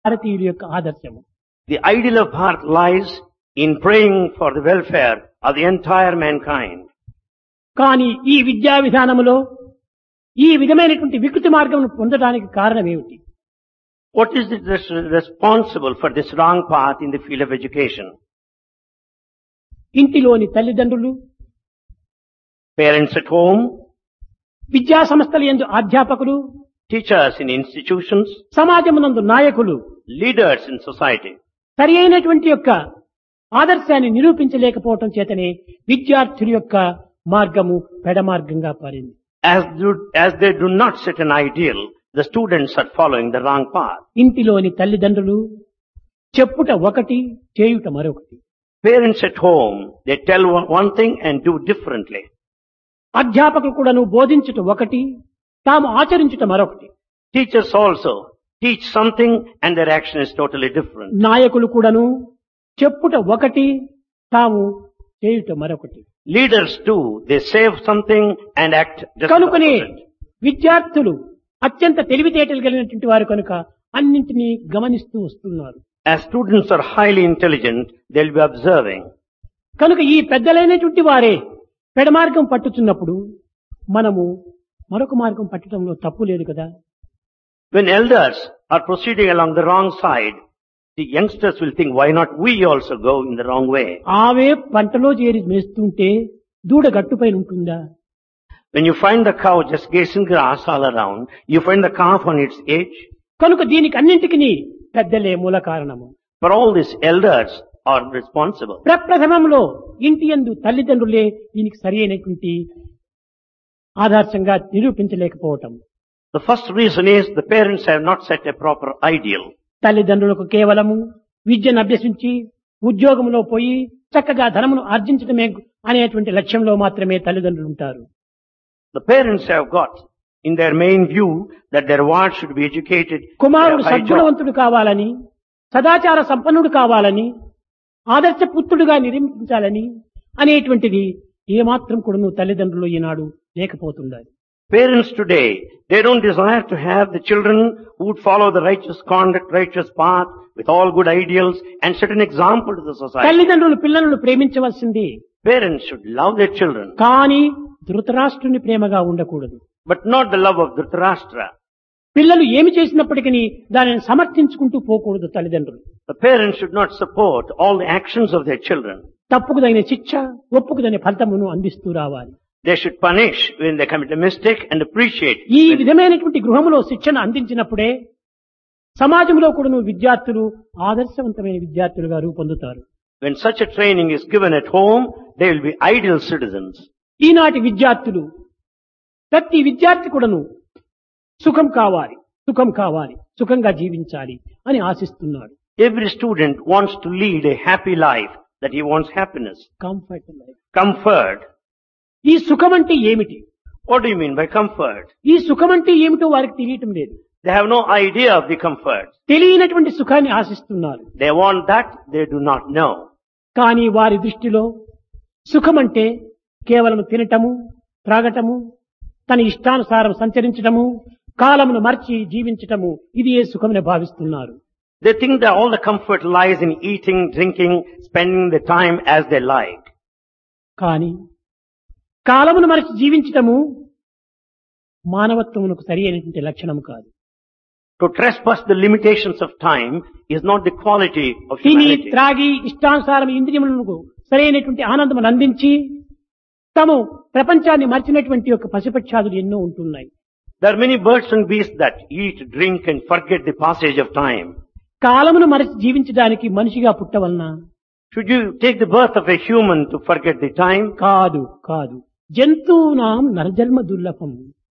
భారతీయుల యొక్క ఆదర్శము The ideal of Bharat lies in praying for the welfare of the entire mankind. కానీ ఈ విద్యా విధానములో ఈ విధమైనటువంటి వికృతి మార్గం పొందడానికి కారణం ఏమిటి What is it that's responsible for this wrong path in the field of education? ఇంటిలోని తల్లిదండ్రులు Parents at home, విద్యా సంస్థల ఎందు అధ్యాపకులు teachers in institutions, సమాజమునందు నాయకులు leaders in society. సరి అయినటువంటి యొక్క ఆదర్శాన్ని నిరూపించలేకపోవటం చేతనే విద్యార్థుల యొక్క మార్గము పెడమార్గంగా పారింది As, do, as they do not set an ideal, the students are following the wrong path. ఇంటిలోని తల్లిదండ్రులు చెప్పుట ఒకటి చేయుట మరొకటి Parents at home, they tell one one thing and do differently. అధ్యాపకులు కూడాను బోధించుట ఒకటి తాము ఆచరించుట మరొకటి Teachers also teach something and their action is totally different. నాయకులు కూడాను చెప్పుట ఒకటి తాము చేయుట మరొకటి Leaders too, they say something and act just కనుకనే opposite. విద్యార్థులు అత్యంత తెలివితేటలు కలిగినటువంటి వారు కనుక అన్నింటినీ గమనిస్తూ వస్తున్నారు As students are highly intelligent, they'll be observing. కనుక ఈ పెద్దలైనటువంటి వారే పెడమార్గం పట్టుచున్నప్పుడు మనము మరొక మార్గం పట్టడంలో తప్పు లేదు కదా When elders are proceeding along the wrong side, the youngsters will think, why not we also go in the wrong way? ఆవే పంటలో చేరి మేస్తుంటే దూడ గట్టుపైన ఉంటుందా When you find the cow just gazing grass all around, you find the calf on its edge. కనుక దీనికి అన్నింటికి పెద్దలే మూల కారణము For all these elders are responsible. ప్రప్రథమంలో ఇంటి యందు తల్లిదండ్రులే దీనికి సరి అయినటువంటి ఆదర్శంగా నిరూపించలేకపోవటం The first reason is the parents have not set a proper ideal. తల్లిదండ్రులకు కేవలము విద్యను అభ్యసించి ఉద్యోగంలో పోయి చక్కగా ధనమును ఆర్జించడమే అనేటువంటి లక్ష్యంలో మాత్రమే తల్లిదండ్రులు ఉంటారు The parents have got in their main view that their ward should be educated. కుమారుడు to a high job. సద్గుణవంతుడు కావాలని సదాచార సంపన్నుడు కావాలని ఆదర్శ పుత్రుడుగా నిర్మించాలని అనేటువంటిది ఏమాత్రం కూడా తల్లిదండ్రులు ఈనాడు లేకపోతున్నారు Parents today, they don't desire to have the children who would follow the righteous conduct, righteous path with all good ideals and set an example to the society. తల్లిదండ్రులు పిల్లలను ప్రేమించవలసింది Parents should love their children, కానీ ధృతరాష్ట్రుని ప్రేమగా ఉండకూడదు but not the love of Dhritarashtra. పిల్లలు ఏమి చేసినప్పటికీ దానిని సమర్థించుకుంటూ పోకూడదు తల్లిదండ్రులు The parents should not support all the actions of their children. తప్పుకు తగిన శిక్ష ఒప్పుకు తగిన ఫలితమును అందిస్తూ రావాలి They should punish when they commit a mistake and appreciate. ఈ when- విధమైనటువంటి గృహములో శిక్షణ అందించినప్పుడే సమాజంలో కూడా విద్యార్థులు ఆదర్శవంతమైన విద్యార్థులుగా రూపొందుతారు When such a training is given at home, they will be ideal citizens. ఈనాటి విద్యార్థులు ప్రతి విద్యార్థి కూడాను సుఖం కావాలి సుఖం కావాలి సుఖంగా జీవించాలి అని ఆశిస్తున్నాడు Every student wants to lead a happy life, that he wants happiness, comfort life comfort. ఈ సుఖం అంటే ఏమిటి What do you mean by comfort? ఈ సుఖం అంటే ఏమిటో వారికి తెలియటం లేదు They have no idea of the comfort. తెలియనటువంటి సుఖాన్ని ఆశిస్తున్నారు They want that, they do not know. కానీ వారి దృష్టిలో సుఖం అంటే కేవలం తినటము త్రాగటము తన ఇష్టానుసారం సంచరించటము కాలమును మర్చి జీవించటము ఇది ఏ సుఖమని భావిస్తున్నారు They think that all the comfort lies in eating, drinking, spending the time as they like. కానీ కాలమును మరచి జీవించటము మానవత్వమునకు సరి అయినటువంటి లక్షణము కాదు To trespass the limitations of time is not the quality of తిని humanity. త్రాగి ఇష్టానుసారం ఇంద్రియములకు సరైనటువంటి ఆనందమును అందించి తాము ప్రపంచాన్ని మర్చినటువంటి యొక్క పశుపక్షాదులు ఎన్నో ఉంటున్నాయి There are many birds and beasts that eat, drink and forget the passage of time. కాలమును మరచి జీవించడానికి మనిషిగా పుట్టవలన Should you take the birth of a human to forget the time? కాదు కాదు జంతువునాం నరజన్మ దుర్లభం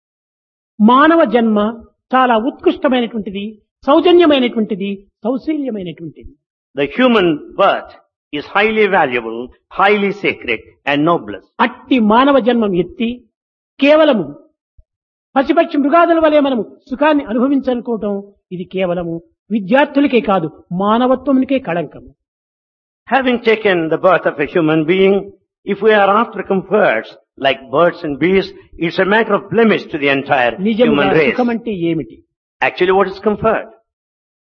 మానవ జన్మ చాలా ఉత్కృష్టమైనటువంటిది సౌజన్యమైనటువంటిది సౌశల్యమైనటువంటిది The human birth is highly valuable, highly sacred and noblest. అట్టి మానవ జన్మం ఎత్తి కేవలము పశుపక్షి మృగాదుల వలె మనము సుఖాన్ని అనుభవించాలనుకోవటం ఇది కేవలము విద్యార్థులకే కాదు మానవత్వమునికే కళంకము Having taken the birth of a human being, if we are after comforts like birds and beasts, it's a matter of blemish to the entire నిజంగా human race. సుఖం అంటే ఏమిటి Actually, what is comfort?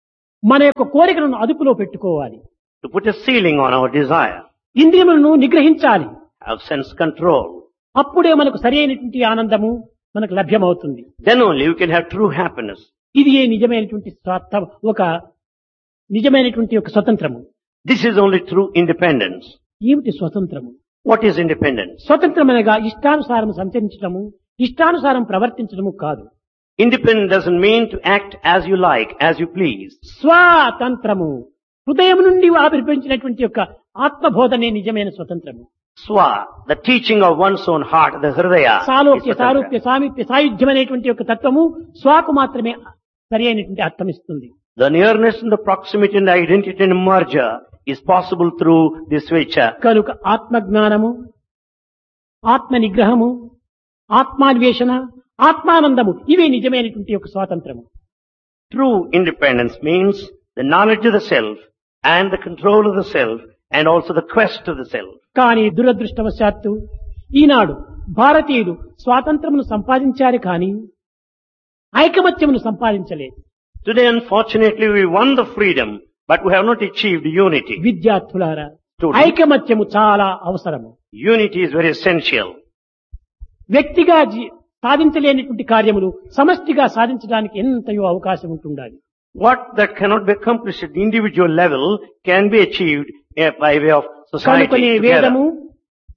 మన యొక్క కోరికలను అదుపులో పెట్టుకోవాలి to put a ceiling on our desire, ఇంద్రియములను నిగ్రహించాలి have sense control. అప్పుడే మనకు సరైనటువంటి ఆనందము మనకు లభ్యమవుతుంది Then only we can have true happiness. ఇది ఏ నిజమైనటువంటి స్వార్థ ఒక నిజమైనటువంటి ఒక స్వతంత్రము This is only true independence. ఏమిటి స్వతంత్రము What is independence? స్వతంత్రమనగా ఇష్టానుసారం సంచరించడము ఇష్టానుసారం ప్రవర్తించడము కాదు Independence doesn't mean to act as you like, as you please. స్వాతంత్రము హృదయం నుండి ఆవిర్భవించినటువంటి యొక్క ఆత్మబోధనే నిజమైన స్వతంత్రము Swa, the teaching of one's own heart, the Hridaya. is సాలోక్య Swatantra. సారూప్య సామీప్య సాయుధ్యం అనేటువంటి యొక్క తత్వము స్వాకు మాత్రమే సరి అయినటువంటి అర్థం ఇస్తుంది The nearness and the proximity and the identity and merger is possible through this Svecha. కనుక ఆత్మజ్ఞానము ఆత్మ నిగ్రహము ఆత్మాన్వేషణ ఆత్మానందము ఇవే నిజమైనటువంటి యొక్క స్వాతంత్రము True independence means the knowledge of the self and the control of the self and also the quest of the self. కానీ దురదృష్టవశాత్తు ఈనాడు భారతీయులు స్వాతంత్రమును సంపాదించారు కానీ ఐకమత్యమును సంపాదించలేదు Today, unfortunately, we won the freedom, but we have not achieved unity. విద్యార్థులారా Students. ఐకమత్యము చాలా అవసరము Unity is very essential. వ్యక్తిగా జీ- సాధించలేనటువంటి కార్యములు సమష్టిగా సాధించడానికి ఎంతయో అవకాశం ఉంటుండాలి What that cannot be accomplished at the individual level can be achieved eh, by way of కనుకనే society వేదము together.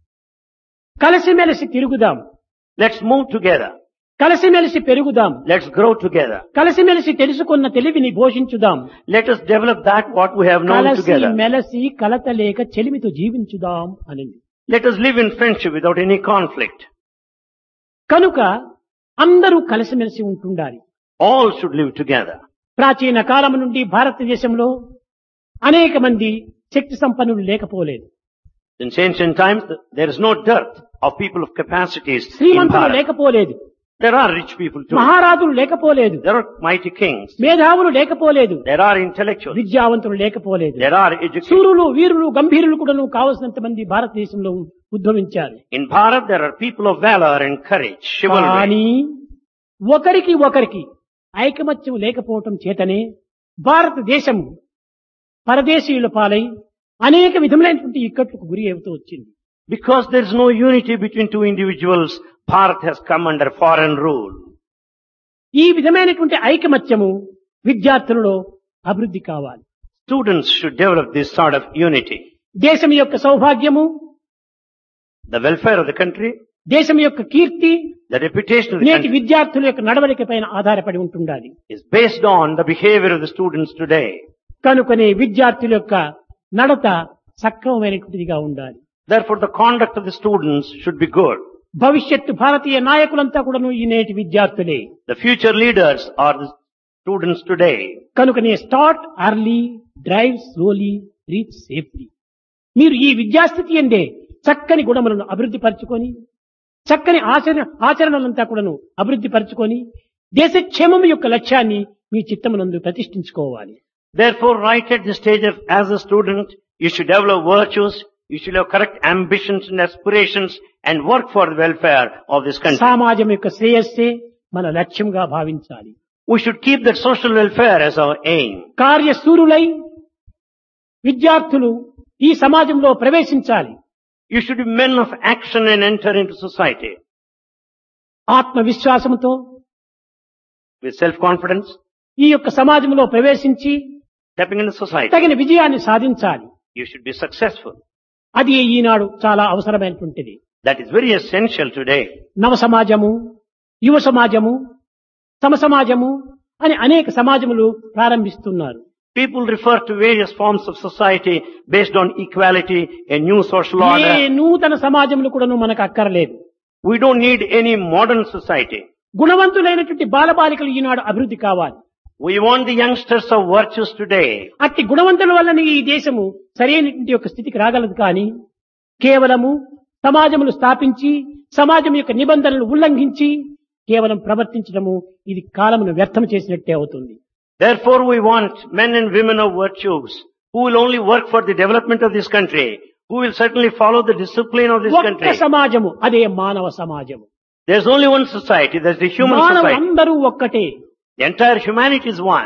కలిసిమెలిసి తిరుగుదాం Let's move together. కలిసిమెలిసి పెరుగుదాం Let's grow together. కలిసిమెలిసి తెలుసుకున్న తెలివిని పోషించుదాం Let us develop that what we have known కలసి together. మెలసి కలత లేక చెలిమితో జీవించుదాం అనింది Let us live in friendship without any conflict. కనుక అందరూ కలిసిమెలిసి ఉంటుండాలి All should live together. ప్రాచీన కాలం నుండి భారతదేశంలో అనేక మంది శక్తి సంపన్నులు లేకపోలేదు Since ancient times, th- there is no dearth of people of capacities in శ్రీమంతులు Bharat. లేకపోలేదు There are rich people too. మహారాజులు లేకపోలేదు There are mighty kings. మేధావులు లేకపోలేదు There are intellectuals. విద్యావంతులు లేకపోలేదు There are educated. సూరులు వీరులు గంభీరులు కూడాను కావలసినంత మంది భారతదేశంలో ఉద్భవించారు In Bharat, there are people of valor and courage, chivalry. కానీ ఒకరికి ఒకరికి ఐకమత్యం లేకపోవటం చేతనే భారతదేశం పరదేశీయుల పాలై అనేక విధములైనటువంటి ఇక్కట్లకు గురి అవుతూ వచ్చింది Because there is no unity between two individuals, Bharat has come under foreign rule. ఈ విధమైనటువంటి ఐకమత్యము విద్యార్థులలో అభివృద్ధి కావాలి Students should develop this sort of unity. దేశం యొక్క సౌభాగ్యము The welfare of the country, దేశం యొక్క కీర్తి the reputation of the నేటి country విద్యార్థుల యొక్క నడవడిక పైన ఆధారపడి ఉంటుండాలి is based on the behavior of the students today. కనుకనే విద్యార్థుల యొక్క నడత సక్రమమైనటువంటిదిగా ఉండాలి Therefore, the conduct of the students should be good. భవిష్యత్తు భారతీయ నాయకులంతా కూడాను ఈ నేటి విద్యార్థులే The future leaders are the students today. కనుకనే start early drive slowly reach safely మీరు ఈ విద్యాస్థితి ఎందే చక్కని గుణములను అభివృద్ధి పరచుకొని చక్కని ఆచరణ ఆచరణలంతా కూడాను అభివృద్ధి పరచుకొని దేశ క్షేమం యొక్క లక్ష్యాన్ని మీ చిత్తమునందు ప్రతిష్ఠించుకోవాలి Therefore, right at the stage of, as a student, you should develop virtues, you should have correct ambitions and aspirations and work for the welfare of this country. సమాజం యొక్క శ్రేయస్సే మన లక్ష్యంగా భావించాలి We should keep that social welfare as our aim. కార్యశూరులై విద్యార్థులు ఈ సమాజంలో ప్రవేశించాలి You should be men of action and enter into society ఆత్మవిశ్వాసంతో with self-confidence, ఈ యొక్క సమాజంలో ప్రవేశించి stepping into society. తగిన విజయాన్ని సాధించాలి You should be successful. అది ఈనాడు చాలా అవసరమైనటువంటిది That is very essential today. నవ సమాజము యువ సమాజము సమ సమాజము అని అనేక సమాజములు ప్రారంభిస్తున్నారు People refer to various forms of society based on equality, a new social A order. నూతన సమాజములు కూడాను మనకు అక్కర్లేదు We don't need any modern society. గుణవంతులైనటువంటి బాలబాలికలు ఈనాడు అభివృద్ధి కావాలి We want the youngsters of virtues today. అట్టి గుణవంతుల వల్లనే ఈ దేశము సరైనటువంటి యొక్క స్థితికి రాగలదు కానీ కేవలము సమాజములు స్థాపించి సమాజం యొక్క నిబంధనలు ఉల్లంఘించి కేవలం ప్రవర్తించడము ఇది కాలమును వ్యర్థం చేసినట్టే అవుతుంది Therefore we want men and women of virtues who will only work for the development of this country, who will certainly follow the discipline of this ఒక్క country. సమాజము అదే మానవ సమాజము There's only one society, that's the human మానవ society. అందరూ ఒక్కటే The entire humanity is one.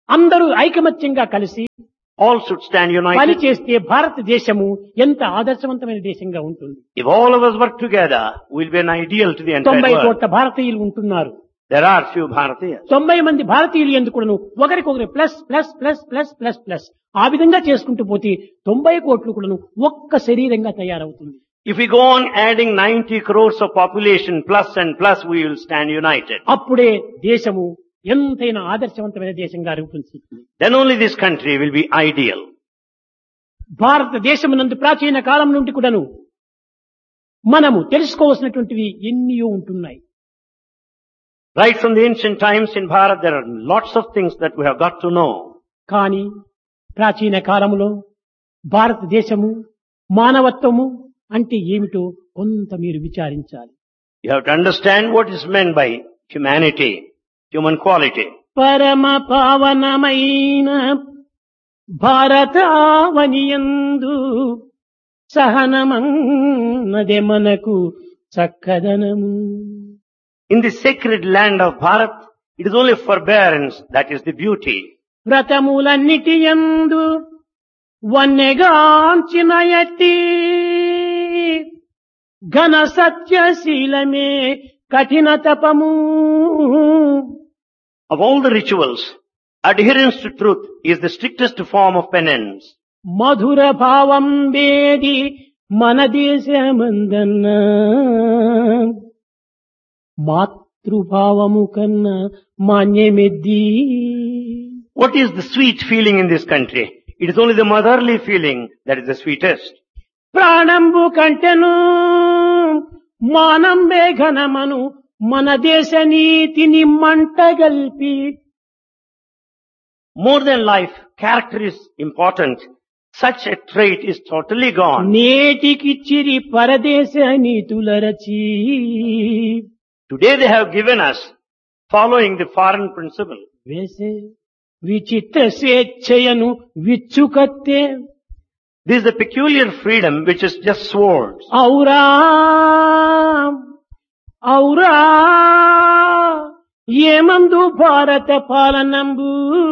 అందరూ ఐకమత్యంగా కలిసి All should stand పని united. చేస్తే భారతదేశము ఎంత ఆదర్శవంతమైన దేశంగా ఉంటుంది If all of us work together, we'll be an ideal to the తొంభై entire world. కోట్ల భారతీయులు ఉంటున్నారు There are few Bharatiyas. తొంభై మంది భారతీయులు ఎందుకును ఒకరికొకరు plus plus plus plus plus plus ఆ విధంగా చేసుకుంటూ పోతే తొంభై కోట్లు కూడాను ఒక్క శరీరంగా తయారవుతుంది If we go on adding 90 crores of population plus and plus, we will stand united. అప్పుడే దేశము ఎంతైనా ఆదర్శవంతమైన దేశంగా రూపొందుతుంది Then only this country will be ideal. భారతదేశమునందు ప్రాచీన కాలం నుండి కూడాను మనము తెలుసుకోవాల్సినటువంటివి ఎన్నో ఉంటున్నాయి Right from the ancient times in Bharat, there are lots of things that we have got to know. కానీ ప్రాచీన కాలంలో భారతదేశము మానవత్వము అంటే ఏమిటో కొంత మీరు విచారించాలి You have to understand what is meant by humanity, human quality. పరమ పావనమైన భారతావనియందు సహనమన్నదే మనకు చక్కదనము In the sacred land of Bharat, it is only forbearance that is the beauty. వ్రతములన్నిటి యందు వన్నెగాంచిన ఎట్టి ఘన సత్యశీలమే కఠిన తపము Of all the rituals, adherence to truth is the strictest form of penance. మధుర భావం వేది మన దేశమందన్నా మాతృభావము కన్నా మాన్యమెద్ది What is the sweet feeling in this country? It is only the motherly feeling that is the sweetest. ప్రాణంబు కంటెను మానంబే ఘనమను మన దేశ నీతిని మంటగల్పి More than life, character is important. Such a trait is totally gone. నేటికిచ్చిరి పరదేశ నీతుల రచి Today they have given us following the foreign principle. వేసే విచిత్ర స్వేచ్ఛయను విచ్చుకత్తే This is the peculiar freedom which is just swords. ఔరా ఔరా ఏమందు భారత పాలనంబు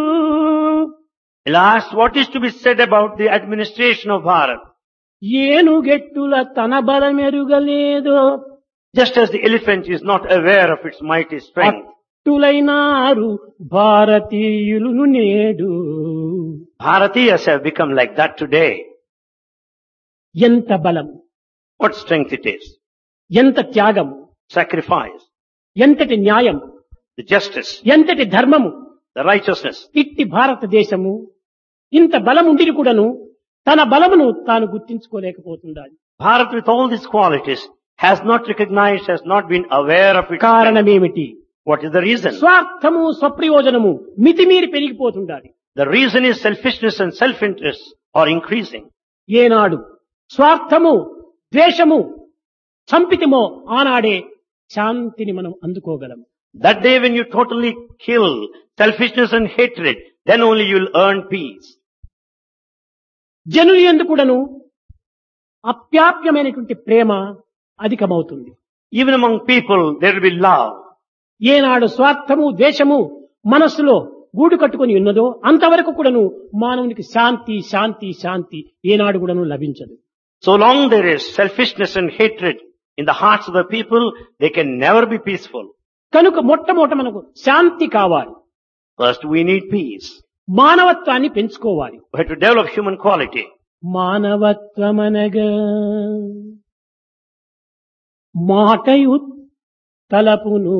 Alas, what is to be said about the administration of Bharat? ఏనుగెట్టుల తన బలమెరుగలేదో Just as the elephant is not aware of its mighty strength, అట్టులైనారు భారతీయులను నేడు Bharatiyas have become like that today. ఎంత బలం What strength it is. ఎంత త్యాగం Sacrifice, ఎంతటి న్యాయం the justice, ఎంతటి ధర్మము the righteousness. ఇట్టి భారతదేశము ఇంత బలముండిని కూడాను తన బలమును తాను గుర్తించుకోలేకపోతుండాలి Bharat with all these qualities has not recognized, has not been aware of its strength. కారణమేమిటి What is the reason? స్వార్థము స్వప్రయోజనము మితిమీరి పెరిగిపోతుండాలి The reason is selfishness and self-interest are increasing. ఏనాడు స్వార్థము ద్వేషము చంపితిమో ఆనాడే శాంతిని మనం అందుకోగలం That day when you totally kill selfishness and hatred, then only you will earn peace. జనులు ఎందుకుడను అప్యాప్యమైనటువంటి ప్రేమ అధికమవుతుంది Even among people, there will be love. ఏనాడు స్వార్థము ద్వేషము మనస్సులో గూడు కట్టుకొని ఉన్నదో అంతవరకు కూడాను మానవునికి శాంతి శాంతి శాంతి ఏనాడు కూడాను లభించదు So long there is selfishness and hatred in the hearts of the people, they can never be peaceful. కనుక మొట్టమొదట మనకు శాంతి కావాలి First, we need peace. మానవత్వాన్ని పెంచుకోవాలి We have to develop human quality. మానవత్వమనగా మాటయు తలపును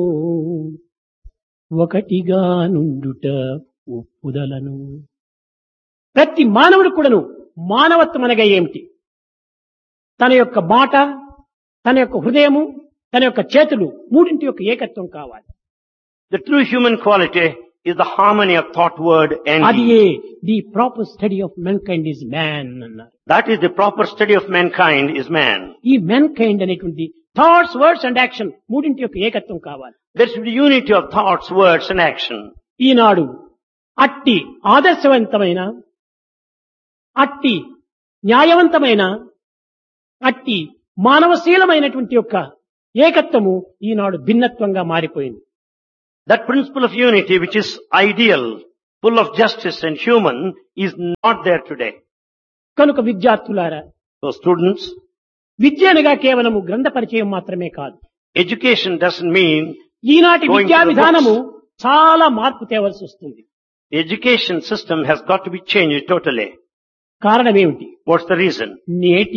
ఒకటిగా నుండుట ఒప్పుదలను ప్రతి మానవుడు కూడాను మానవత్వం అనగా ఏమిటి తన యొక్క మాట తన యొక్క హృదయము తన యొక్క చేతులు మూడింటి యొక్క ఏకత్వం కావాలి The true human quality is the harmony of thought, word and అది deed. A the proper study of mankind is man అన్నారు That is the proper study of mankind is man. ఈ మెన్ కైండ్ అనేటువంటి thoughts words and action మూడింటి యొక్క ఏకత్వం కావాలి There should be unity of thoughts, words and action. ఈనాడు అట్టి ఆదర్శవంతమైన అట్టి న్యాయవంతమైన అట్టి మానవశీలమైనటువంటి యొక్క ఏకత్వము ఈనాడు భిన్నత్వంగా మారిపోయింది That principle of unity which is ideal, full of justice and human is not there today. కనుక విద్యార్థులారా So students, విద్య అనగా కేవలము గ్రంథ పరిచయం మాత్రమే కాదు education doesn't mean ఈనాటి Going విద్యా to the విధానము చాలా మార్పు తేవలసి వస్తుంది the education system has got to be changed totally. కారణం ఏమిటి What's the reason? నేటి